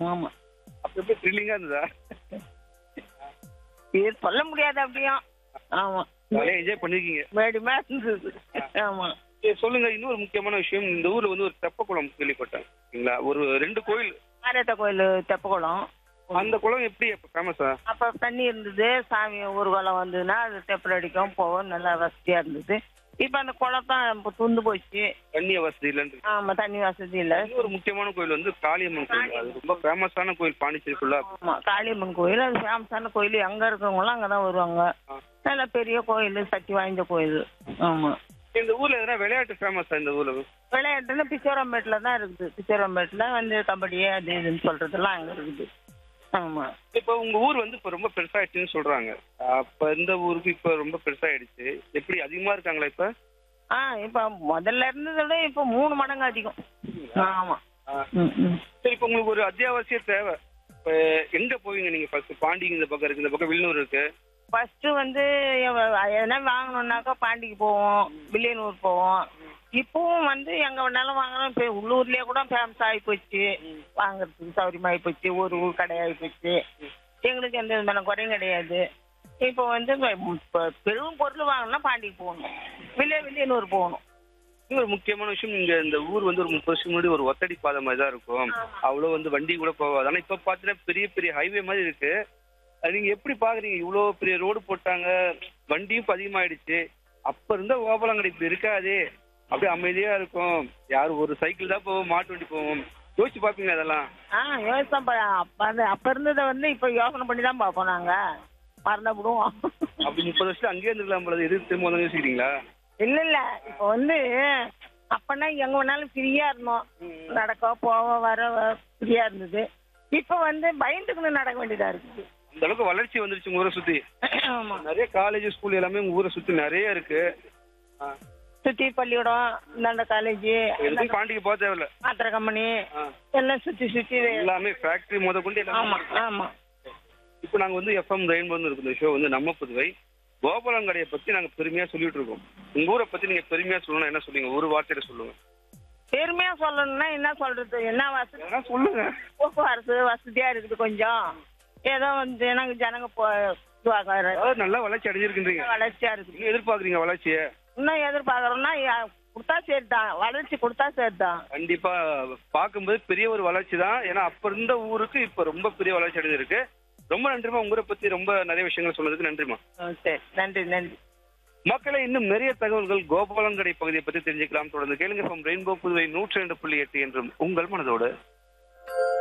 ஆமா அப்ப எப்படி த்ரில்லிங்கா இருந்ததா இது சொல்ல முடியாது அப்படியும் ஆமா ஜாலியா என்ஜாய் பண்ணிருக்கீங்க மேடிமா இருந்தது ஆமா சரி, சொல்லுங்க இன்னொரு முக்கியமான விஷயம் இந்த ஊர்ல வந்து ஒரு தெப்ப குளம் கேள்விப்பட்டேன் சரிங்களா ஒரு ரெண்டு கோயில் மாரியத்த கோயில் தெப்பக்குளம் அந்த குளம் எப்படி ஃபேமஸா அப்ப தண்ணி இருந்தது சாமி ஊர்வலம் வந்ததுன்னா அது தெப்பல் அடிக்கும் போவோம் நல்லா வசதியா இருந்தது இப்ப அந்த குளம் தான் இப்ப துண்டு போச்சு தண்ணி வசதி இல்லைன்னு ஆமா தண்ணி வசதி இல்ல இன்னொரு முக்கியமான கோயில் வந்து காளியம்மன் கோயில் அது ரொம்ப ஃபேமஸான கோயில் பாண்டிச்சேரி ஃபுல்லா ஆமா காளியம்மன் கோயில் அது ஃபேமஸான கோயில் அங்க இருக்கிறவங்களாம் அங்கதான் வருவாங்க நல்ல பெரிய கோயில் சக்தி வாய்ந்த கோயில் ஆமா இந்த ஊர்ல எதனா விளையாட்டு ஃபேமஸா இந்த ஊர்ல விளையாட்டுன்னு பிச்சோரம்பேட்டில் தான் இருக்குது பிச்சோரம்பேட்டில் வந்து கபடி அது இதுன்னு சொல்றதெல்லாம் அங்க இருக்குது ஆமா இப்ப உங்க ஊர் வந்து இப்ப ரொம்ப பெருசாயிடுச்சுன்னு சொல்றாங்க அப்ப இந்த ஊருக்கு இப்ப ரொம்ப பெருசாயிடுச்சு எப்படி அதிகமா இருக்காங்களா இப்ப ஆ இப்ப முதல்ல இருந்ததை விட இப்ப மூணு மடங்கு அதிகம் ஆமா ம், ம். சரி இப்ப உங்களுக்கு ஒரு அத்தியாவசிய தேவை இப்ப எங்க போவீங்க நீங்க ஃபர்ஸ்ட் பாண்டிங்க இந்த பக்கம் இருக்கு இந்த பக்கம் வில்லுநூர் இருக்கு ஃபர்ஸ்ட் வந்து எவ- எதனா வாங்கணும்னாக்கா பாண்டிக்கு போவோம் வில்லியனூர் போவோம் இப்பவும் வந்து எங்க வேணாலும் வாங்குறோம் இப்போ உள்ளூர்லயே கூட ஃபேமஸ் ஆகி போச்சு வாங்குறதுக்கு சௌரியமாகி போச்சு ஒரு ஊர் கடையாகி போச்சு எங்களுக்கு எந்த விதமான குறையும் கிடையாது இப்போ வந்து இப்ப- இப்ப பெரும் பொருள் வாங்கணும்னா பாண்டிக்கு போகணும் வில்லிய வில்லியனூர் போகணும் இன்னொரு முக்கியமான விஷயம் இங்க இந்த ஊர் வந்து ஒரு முப்பது வருஷம் முன்னாடி ஒரு ஒத்தடி பாதை மாதிரி தான் இருக்கும் அவ்வளவு வந்து வண்டி கூட போகாது ஆனா இப்ப பாத்தீங்கன்னா பெரிய பெரிய ஹைவே மாதிரி இருக்கு அது நீங்க எப்படி பாக்குறீங்க இவ்வளவு பெரிய ரோடு போட்டாங்க வண்டியும் இப்ப அதிகமாயிடுச்சு அப்ப இருந்த ஓபலங்கடை இப்படி இருக்காது அப்படியே அமைதியா இருக்கும் யாரும் ஒரு சைக்கிள் தான் போவோம் மாட்டு வண்டி போவோம் யோசிச்சு பாப்பீங்க அதெல்லாம் ஆ யோசனை ப- அப்ப அந்த அப்ப இருந்ததை வந்து இப்போ யோசனை பண்ணி தான் பார்ப்போம் நாங்க மறந்துவிடுவோம் அப்படி முப்பது வருஷம் அங்கேயே இருந்துக்கலாம் போல எது திரும்ப வந்து யோசிக்கிறீங்களா இல்ல இல்ல இப்போ வந்து அப்பனா எங்க வேணாலும் ஃப்ரீயா இருந்தோம் நடக்க போக வர ஃப்ரீயா இருந்தது இப்போ வந்து பயந்துக்குன்னு நடக்க வேண்டியதா இருக்குது அந்த அளவுக்கு வளர்ச்சி வந்துருச்சு உங்க ஊரை சுத்தி ஆமா நிறைய காலேஜ் ஸ்கூல் எல்லாமே உங்க ஊரை சுத்தி நிறைய இருக்கு ஆ. சுத்தி பள்ளிக்கூடம் இந்தாண்ட காலேஜ் எதுவும் பாண்டிக்கு போக தேவையில்ல மாத்திரை கம்பெனி ஆ. எல்லாம் சுத்தி சுத்தி எல்லாமே ஃபேக்டரி முத கொண்டு ஆமா எல்லாமே ஆமா இப்போ நாங்க வந்து எஃப்எம் ரெயின்போன்னு இருக்கு இந்த ஷோ வந்து நம்ம புதுவை கோபாலங்கடையை பத்தி நாங்க பெருமையா சொல்லிட்டு இருக்கோம் உங்க ஊரை பத்தி நீங்க பெருமையா சொல்லணும் என்ன சொல்லுங்க ஒரு வார்த்தையில சொல்லுங்க பெருமையா சொல்லணும்னா என்ன சொல்றது என்ன வசதி எதனா சொல்லுங்க போக்குவரத்து வசதியா இருக்குது கொஞ்சம் ஏதோ வந்து எனக்கு ஜனங்க போ இதுவாக அதாவது நல்லா வளர்ச்சி அடைஞ்சிருக்கின்றீங்க வளர்ச்சியா இருக்குது நீங்க எதிர்பார்க்குறீங்க வளர்ச்சியை இன்னும் எதிர்பார்க்கறோம்னா யா- கொடுத்தா சரி தான் வளர்ச்சி கொடுத்தா சரி தான் கண்டிப்பா பார்க்கும்போது பெரிய ஒரு வளர்ச்சி தான் ஏன்னா அப்ப இருந்த ஊருக்கு இப்ப ரொம்ப பெரிய வளர்ச்சி அடைஞ்சிருக்கு ரொம்ப நன்றிமா உங்களை பத்தி ரொம்ப நிறைய விஷயங்கள் சொன்னதுக்கு நன்றிமா ம், சரி நன்றி நன்றி மக்களை இன்னும் நிறைய தகவல்கள் கோபாலங்கடை பகுதியை பத்தி தெரிஞ்சுக்கலாம் தொடர்ந்து கேளுங்க ஃப்ரம் ரெயின்போ புதுவை நூற்றி ரெண்டு புள்ளி எட்டு என்றும் உங்கள் மனதோடு